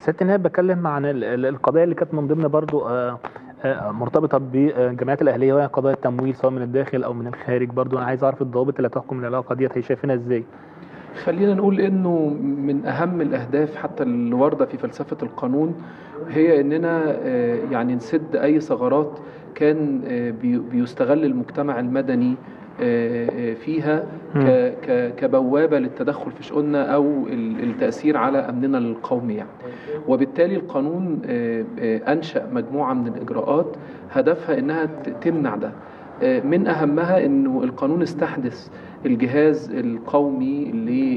سياده النائب بتكلم عن ال- ال- القضايا اللي كانت من ضمن برضو آه، آه، مرتبطه بالجمعيات الاهليه وهي قضايا التمويل سواء من الداخل او من الخارج برضو انا عايز اعرف الضوابط اللي هتحكم العلاقه ديت هي شايفينها ازاي خلينا نقول انه من اهم الاهداف حتى اللي وارده في فلسفه القانون هي اننا آه، يعني نسد اي ثغرات كان آه، بي- بيستغل المجتمع المدني آه، آه، فيها ك- ك- كبوابه للتدخل في شؤوننا او ال- التاثير على امننا القومي يعني. وبالتالي القانون آه، آه، انشا مجموعه من الاجراءات هدفها انها ت- تمنع ده آه، من اهمها انه القانون استحدث الجهاز القومي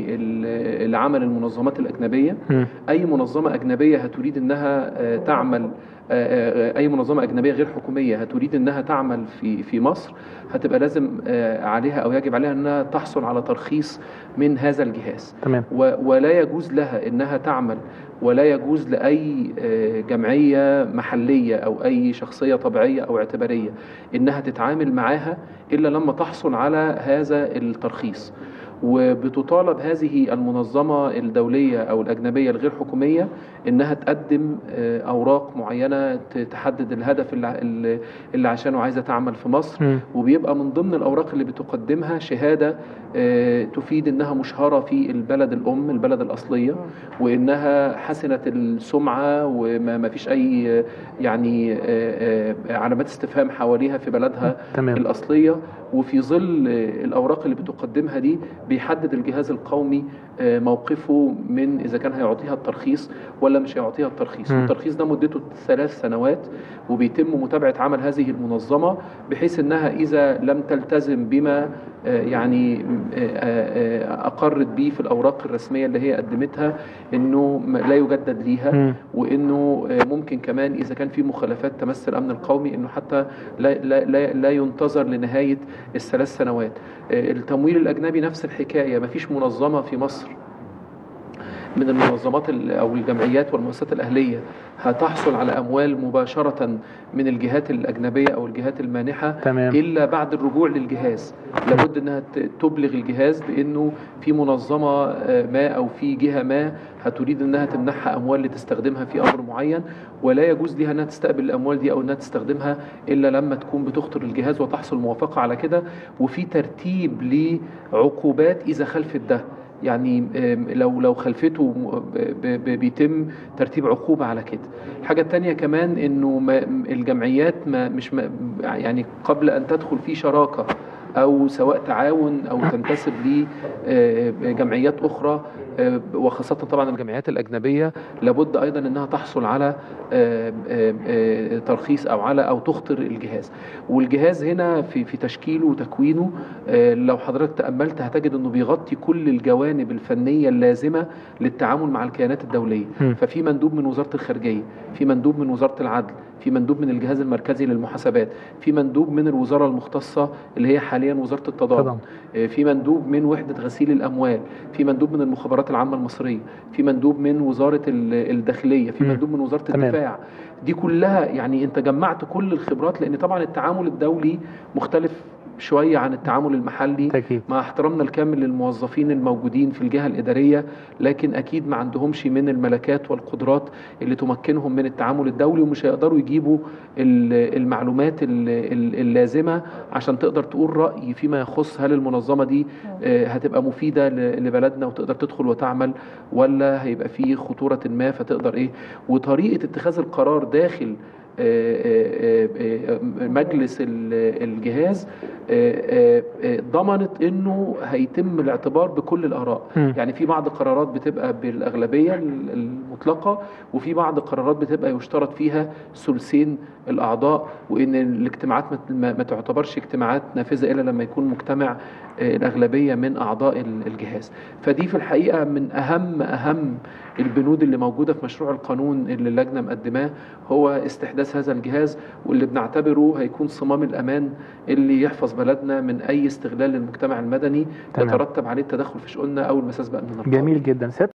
لل- لعمل المنظمات الاجنبيه مم. اي منظمه اجنبيه هتريد انها آه، تعمل آه، آه، اي منظمه اجنبيه غير حكوميه هتريد انها تعمل في في مصر هتبقى لازم آه، عليها او يجب عليها انها تحصل على ترخيص من هذا الجهاز تمام و- ولا يجوز لها انها تعمل ولا يجوز لاي آه، جمعيه محليه او اي شخصيه طبيعيه او اعتباريه انها تتعامل معاها الا لما تحصل على هذا الترخيص وبتطالب هذه المنظمه الدوليه او الاجنبيه الغير حكوميه انها تقدم آه، اوراق معينه ت- تحدد الهدف اللي اللي- اللي عشانه عايزه تعمل في مصر مم. وبيبقى من ضمن الاوراق اللي بتقدمها شهاده آه، تفيد انها مشهره في البلد الام البلد الاصليه وانها حسنه السمعه وما ما فيش اي آه، يعني آه، آه، علامات استفهام حواليها في بلدها تمام الاصليه وفي ظل آه، الاوراق اللي بتقدمها دي بيحدد الجهاز القومي آه، موقفه من اذا كان هيعطيها الترخيص ولا مش هيعطيها الترخيص مم. والترخيص ده مدته ثلاث سنوات وبيتم متابعه عمل هذه المنظمه بحيث انها اذا لم تلتزم بما آه، يعني آه، آه، اقرت به في الاوراق الرسميه اللي هي قدمتها انه م- لا يجدد ليها مم. وانه آه، ممكن كمان اذا كان في مخالفات تمس الامن القومي انه حتى لا لا لا, لا ينتظر لنهايه الثلاث سنوات آه، التمويل الاجنبي نفس الحكايه ما فيش منظمه في مصر من المنظمات ال- او الجمعيات والمؤسسات الاهليه هتحصل على اموال مباشره من الجهات الاجنبيه او الجهات المانحه تمام الا بعد الرجوع للجهاز لابد انها ت- تبلغ الجهاز بانه في منظمه آه، ما او في جهه ما هتريد انها تمنحها اموال لتستخدمها في امر معين ولا يجوز لها انها تستقبل الاموال دي او انها تستخدمها الا لما تكون بتخطر الجهاز وتحصل موافقه على كده وفي ترتيب لعقوبات اذا خلفت ده يعني آم، لو لو خلفته م- ب- ب- بيتم ترتيب عقوبه على كده الحاجه الثانيه كمان انه ما الجمعيات ما مش ما يعني قبل ان تدخل في شراكه او سواء تعاون او تنتسب لجمعيات اخرى آه، وخاصه طبعا الجمعيات الاجنبيه لابد ايضا انها تحصل على آه، آه، آه، ترخيص او على او تخطر الجهاز والجهاز هنا في في تشكيله وتكوينه آه، لو حضرتك تاملت هتجد انه بيغطي كل الجوانب الفنيه اللازمه للتعامل مع الكيانات الدوليه مم. ففي مندوب من وزاره الخارجيه في مندوب من وزاره العدل في مندوب من الجهاز المركزي للمحاسبات في مندوب من الوزاره المختصه اللي هي حاليا وزاره التضامن تضامن. آه، في مندوب من وحده غسيل الاموال في مندوب من المخابرات العامه المصريه في مندوب من وزاره ال- الداخليه في مم. مندوب من وزاره تمام. الدفاع دي كلها يعني انت جمعت كل الخبرات لان طبعا التعامل الدولي مختلف شويه عن التعامل المحلي تأكيد مع احترامنا الكامل للموظفين الموجودين في الجهة الإدارية لكن أكيد ما عندهمش من الملكات والقدرات اللي تمكنهم من التعامل الدولي ومش هيقدروا يجيبوا ال- المعلومات ال- ال- اللازمة عشان تقدر تقول رأي فيما يخص هل المنظمة دي آه، هتبقى مفيدة ل- لبلدنا وتقدر تدخل وتعمل ولا هيبقى فيه خطورة ما فتقدر إيه وطريقة اتخاذ القرار داخل آه، آه، آه، آه، مجلس ال- الجهاز آه، آه، آه، ضمنت انه هيتم الاعتبار بكل الاراء مم. يعني في بعض قرارات بتبقى بالاغلبيه ال- المطلقه وفي بعض قرارات بتبقى يشترط فيها ثلثين الاعضاء وان الاجتماعات ما- ما ما تعتبرش اجتماعات نافذه الا لما يكون مجتمع آه، الاغلبيه من اعضاء ال- الجهاز فدي في الحقيقه من اهم اهم البنود اللي موجوده في مشروع القانون اللي اللجنه مقدماه هو استحداث هذا الجهاز واللي بنعتبره هيكون صمام الامان اللي يحفظ بلدنا من اي استغلال للمجتمع المدني تمام. يترتب عليه التدخل في شؤوننا او المساس بامن القومي جميل جدا سياده